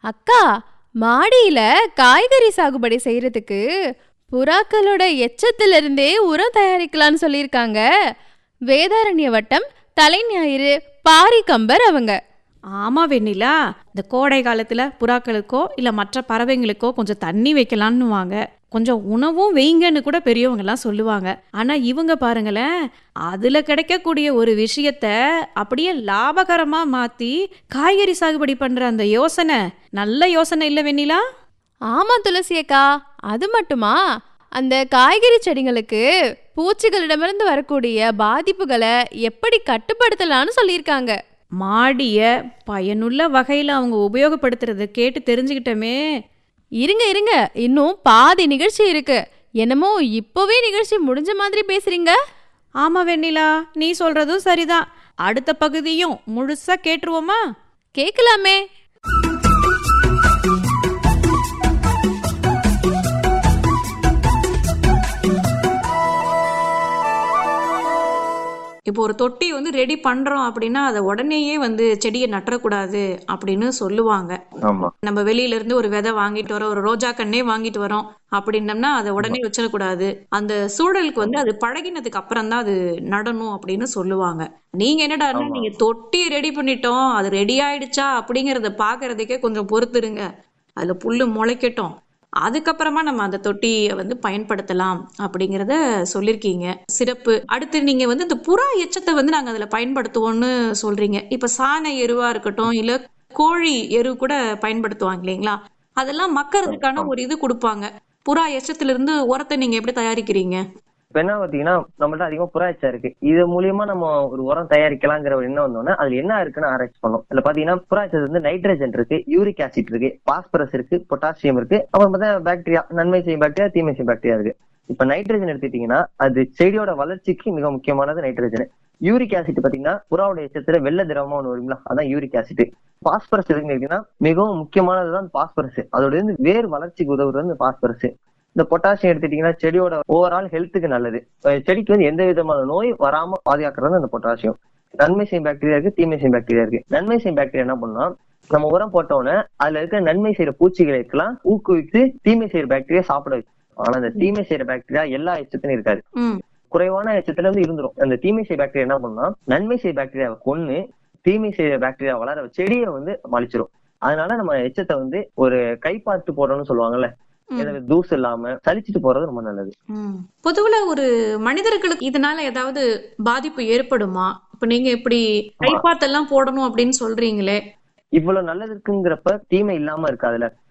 அக்கா மாடியில காய்கறி சாகுபடி செய்யறதுக்கு புறாக்களோட எச்சத்திலிருந்தே உரம் தயாரிக்கலாம்னு சொல்லியிருக்காங்க வேதாரண்ய வட்டம் தலைஞாயிறு பாரிக்கம்பர் அவங்க ஆமா வெண்ணிலா இந்த கோடை காலத்துல புறாக்களுக்கோ இல்ல மற்ற பறவைங்களுக்கோ கொஞ்சம் தண்ணி வைக்கலான்னுவாங்க கொஞ்சம் உணவும் வைங்கன்னு கூட பெரியவங்க எல்லாம் சொல்லுவாங்க ஆனா இவங்க பாருங்களேன் அதுல கிடைக்கக்கூடிய ஒரு விஷயத்த அப்படியே லாபகரமா மாத்தி காய்கறி சாகுபடி பண்ற அந்த யோசனை நல்ல யோசனை இல்ல வெண்ணிலா ஆமா துளசி அக்கா அது மட்டுமா அந்த காய்கறி செடிங்களுக்கு பூச்சிகளிடமிருந்து வரக்கூடிய பாதிப்புகளை எப்படி கட்டுப்படுத்தலாம்னு சொல்லியிருக்காங்க மாடிய பயனுள்ள வகையில அவங்க உபயோகப்படுத்துறத கேட்டு தெரிஞ்சுக்கிட்டோமே இருங்க இருங்க இன்னும் பாதி நிகழ்ச்சி இருக்கு என்னமோ இப்போவே நிகழ்ச்சி முடிஞ்ச மாதிரி பேசுறீங்க ஆமா வெண்ணிலா நீ சொல்றதும் சரிதான் அடுத்த பகுதியும் முழுசா கேட்டுருவோமா கேட்கலாமே இப்போ ஒரு தொட்டி வந்து ரெடி பண்றோம் அப்படின்னா அதை உடனேயே வந்து செடியை நட்டக்கூடாது அப்படின்னு சொல்லுவாங்க ஆமா நம்ம வெளியில இருந்து ஒரு விதை வாங்கிட்டு வரோம் ஒரு ரோஜா கண்ணே வாங்கிட்டு வரோம் அப்படின்னம்னா அதை உடனே வச்சிடக்கூடாது அந்த சூழலுக்கு வந்து அது பழகினதுக்கு அப்புறம் தான் அது நடணும் அப்படின்னு சொல்லுவாங்க நீங்க என்னடான்னா ஆமா. நீங்க தொட்டி ரெடி பண்ணிட்டோம் அது ரெடி ஆயிடுச்சா அப்படிங்கறத பாக்குறதுக்கே கொஞ்சம் பொறுத்துருங்க அதுல புல்லு முளைக்கட்டும் அதுக்கப்புறமா நம்ம அந்த தொட்டியை வந்து பயன்படுத்தலாம் அப்படிங்கிறத சொல்லியிருக்கீங்க சிறப்பு அடுத்து நீங்க வந்து இந்த புறா எச்சத்தை வந்து நாங்க அதுல பயன்படுத்துவோம்னு சொல்றீங்க இப்ப சாண எருவா இருக்கட்டும் இல்ல கோழி எரு கூட பயன்படுத்துவாங்க இல்லைங்களா அதெல்லாம் மக்கறதுக்கான ஒரு இது கொடுப்பாங்க புறா எச்சத்துல இருந்து உரத்தை நீங்க எப்படி தயாரிக்கிறீங்க இப்ப என்ன பாத்தீங்கன்னா நம்மள்ட்ட அதிகமா புறாச்சா இருக்கு இது மூலியமா நம்ம ஒரு உரம் தயாரிக்கலாங்கிற ஒரு எண்ணம் வந்தோடனே அதுல என்ன இருக்குன்னு ஆராய்ச்சி பண்ணோம் இதுல பாத்தீங்கன்னா புறாச்சது வந்து நைட்ரஜன் இருக்கு யூரிக் ஆசிட் இருக்கு பாஸ்பரஸ் இருக்கு பொட்டாசியம் இருக்கு அப்புறம் பார்த்தா பாக்டீரியா நன்மை செய்யும் பாக்டீரியா தீமை செய்யும் பாக்டீரியா இருக்கு இப்ப நைட்ரஜன் எடுத்துட்டீங்கன்னா அது செடியோட வளர்ச்சிக்கு மிக முக்கியமானது நைட்ரஜன் யூரிக் ஆசிட் பாத்தீங்கன்னா புறாவோட எச்சத்துல வெள்ளை திரவமா ஒண்ணு வருங்களா அதான் யூரிக் ஆசிட் பாஸ்பரஸ் எதுக்குன்னு கேட்டீங்கன்னா மிகவும் முக்கியமானதுதான் பாஸ்பரஸ் அதோட இருந்து வேர் வளர்ச்சிக்கு உதவுறது வந்து பாஸ்பரஸ் இந்த பொட்டாசியம் எடுத்துட்டீங்கன்னா செடியோட ஓவரால் ஹெல்த்துக்கு நல்லது அஹ் செடிக்கு வந்து எந்த விதமான நோய் வராம பாதுகாக்கிறது அந்த பொட்டாசியம் நன்மை செய்யும் பாக்டீரியா இருக்கு தீமை செய்யும் பாக்டீரியா இருக்கு நன்மை செய்யும் பாக்டீரியா என்ன பண்ணா நம்ம உரம் போட்டோன்னே அதுல இருக்க நன்மை செய்யற பூச்சிகளுக்கெல்லாம் ஊக்குவித்து தீமை செய்யற பாக்டீரியா சாப்பிட வைக்கும் ஆனா அந்த தீமை செய்யற பாக்டீரியா எல்லா எச்சத்திலும் இருக்காது ம் குறைவான எச்சத்துல இருந்து இருந்துரும் அந்த தீமை செய்ய பாக்டீரியா என்ன பண்ணா நன்மை செய்ய பாக்டீரியாவை கொன்னு தீமை செய்ய பாக்டீரியா வளர வச்சு செடியை வந்து மலிச்சிரும் அதனால நம்ம எச்சத்தை வந்து ஒரு கை பார்த்து போடணும்னு சொல்லுவாங்கல்ல ம். எதாவது தூசு இல்லாம சலிச்சிட்டு போறது ரொம்ப நல்லது ம். பொதுவுல ஒரு மனிதர்களுக்கு இதனால ஏதாவது பாதிப்பு ஏற்படுமா இப்ப நீங்க இப்படி கைப்பாத்தெல்லாம் போடணும் அப்படின்னு சொல்றீங்களே இவ்வளவு நல்லது இருக்குங்கிறப்ப தீமை இல்லாம இருக்காதுல்ல